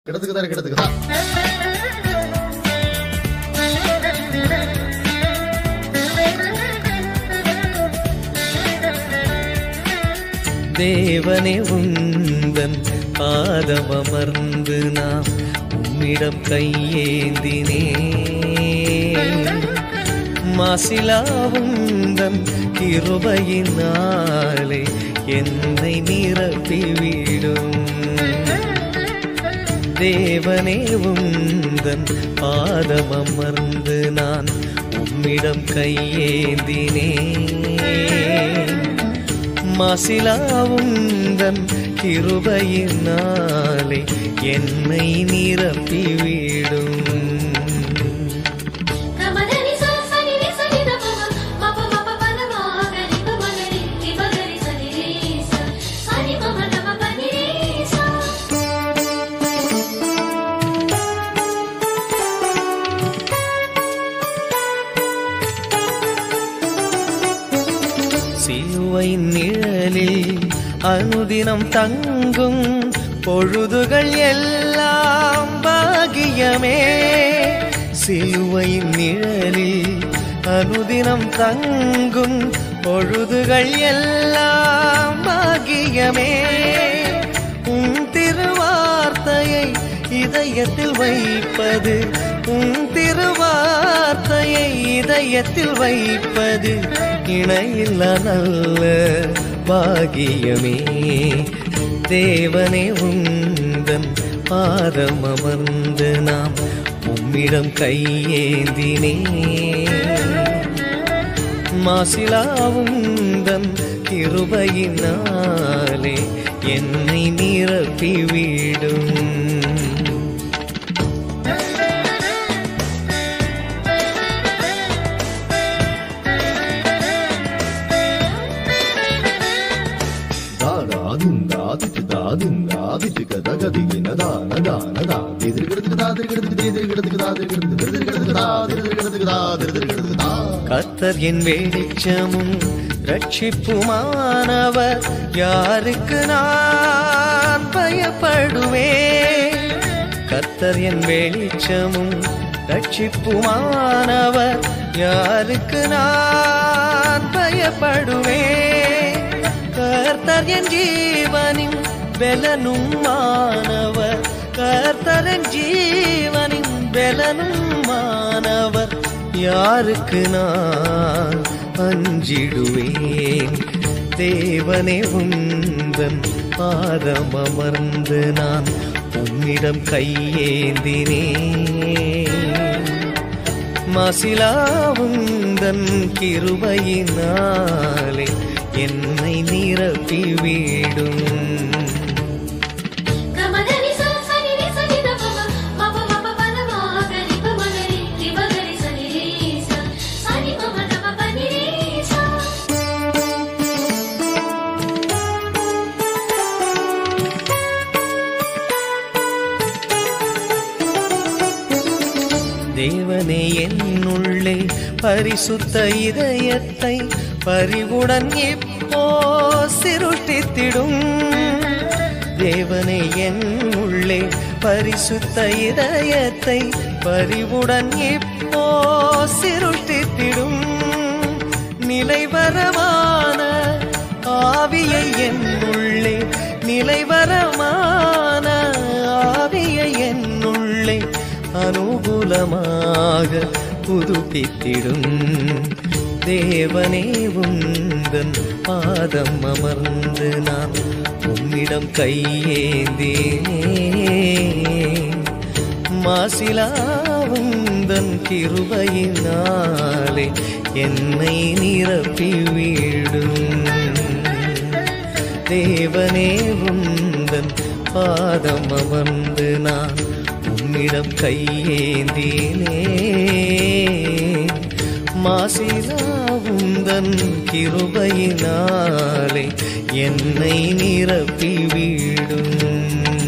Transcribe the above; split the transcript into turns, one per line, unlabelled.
கிடத்துக்குதா கிடத்துக்குதா
தேவனே உந்தன் பாதமர்ந்து நாம் உம்மிடம் கையேந்தினே மாசிலா உந்தன் கிருபையினாலே என்னை நிரப்பிவிடும் தேவனே உந்தன் பாதமர்ந்து நான் உம்மிடம் கையேந்தினே மாசிலாவுந்தன் கிருபையினாலே என்னை நிரப்பிவிடும்
கமதனி சா சனி ரி சனி த பம மப மப பத மா கரி ப மகரி ரி ப கரி சனி ரி சா சனி மம நம பனி ரி சா
சிலுவை நிழலில் அனுதினம் தங்கும் பொழுதுகள் எல்லாம் பாகியமே சிலுவை நிழலில் அனுதினம் தங்கும் பொழுதுகள் எல்லாம் பாகியமே உன் திருவார்த்தையை இதயத்தில் வைப்பது உன் திருவார்த்தையை இதயத்தில் வைப்பது இணையில்ல நல்ல பாகியமே தேவனே உந்தன் பாதம் அமர்ந்து நாம் உம்மிடம் கையேந்தினே மாசிலாவுந்தன் கிருபையினாலே என்னை நிரப்பிவிடும்
தாதா துந்தா திட்டு தாதுந்தா திட்டு கத கதிகின தான தான தா எதிர் கிடத்துக்குதா திரு கிடத்துக்கு எதிர் கிடத்துக்குதா திரு கிடத்துக்கு திரு கிடத்துக்குதா திரு கிடத்துக்குதா திரு திரு கிடத்துக்குதா
கர்த்தர் என் வெளிச்சமும் ரட்சிப்புமானவர் யாருக்கு நான் பயப்படுவேன் கர்த்தர் என் வெளிச்சமும் ரட்சிப்புமானவர் யாருக்கு நான் பயப்படுவேன் கர்த்தர் என் ஜீவனின் பெலனும் மாணவர் கர்த்தர் என் ஜீவனின் பெலனும் மாணவர் யாருக்கு நான் அஞ்சிடுவேன் தேவனே உந்தன் பாதம் அமர்ந்து நான் உம்மிடம் கையேந்தினேன் மாசிலாவுந்தன் கிருபையினாலே என்னை நிரப்பிவிடும்
கமதனி சா சனி ரி சனி த பம மப மப பத மா கரி ப மகரி ரி ப கரி சனி ரி சா சனி மம நம பனி ரி சா
தேவனே என்னுள்ளே பரிசுத்த இதயத்தை பரிவுடன் இப்போ சிருஷ்டித்திடும் தேவனே என் உள்ளே பரிசுத்த இதயத்தை பரிவுடன் இப்போ சிருஷ்டித்திடும் நிலைவரமான ஆவியை என் உள்ளே நிலைவரமான ஆவியை என் உள்ளே அனுகூலமாக புதுப்பித்திடும் தேவனே உந்தன் பாதம் அமர்ந்து நான் உம்மிடம் கையேந்தேனே மாசிலா உந்தன் கிருபையினாலே என்னை நிரப்பிவிடும் தேவனே உந்தன் பாதம் அமர்ந்து நான் உம்மிடம் கையேந்தினே மாசிலா உந்தன் கிருபையினாலே என்னை நிரப்பிவிடும்